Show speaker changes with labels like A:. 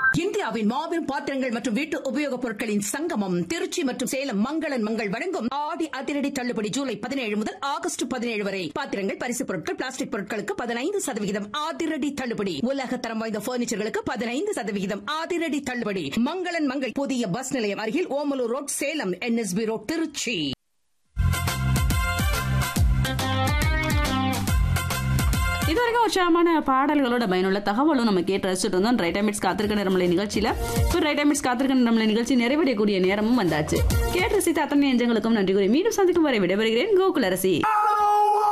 A: இந்தியாவின் மாபெரும் பாத்திரங்கள் மற்றும் வீட்டு உபயோகப் பொருட்களின் சங்கமம் திருச்சி மற்றும் சேலம் மங்களன் மங்கள் வழங்கும் ஆடி அதிரடி தள்ளுபடி ஜூலை பதினேழு முதல் ஆகஸ்ட் பதினேழு வரை பாத்திரங்கள் பரிசுப் பொருட்கள் பிளாஸ்டிக் பொருட்களுக்கு பதினைந்து சதவிகிதம் அதிரடி தள்ளுபடி உலக தரம் வாய்ந்த பர்னிச்சர்களுக்கு பதினைந்து சதவிகிதம் அதிரடி தள்ளுபடி மங்களன் மங்கள் புதிய பஸ் நிலையம் அருகில் Omalur road Salem NSP road Tiruchi
B: இதுவரைக்கும் உற்சாகமான பாடல்களோட பயனுள்ள தகவலும் நம்ம கேட்டு ரசிச்சுட்டு இருந்தோம் ரைட் மிட்ஸ் காத்திருக்க நிறமலை நிகழ்ச்சியில இப்போ ரைட் மிட்ஸ் காத்திருக்க நிறமலை நிகழ்ச்சி நிறைவடையக்கூடிய நேரமும் வந்தாச்சு கேட்டு ரசித்த அத்தனை நெஞ்சங்களுக்கும் நன்றி கூறி மீண்டும் சந்திக்கும் வரை விடைபெறுகிறேன் கோகுலரசி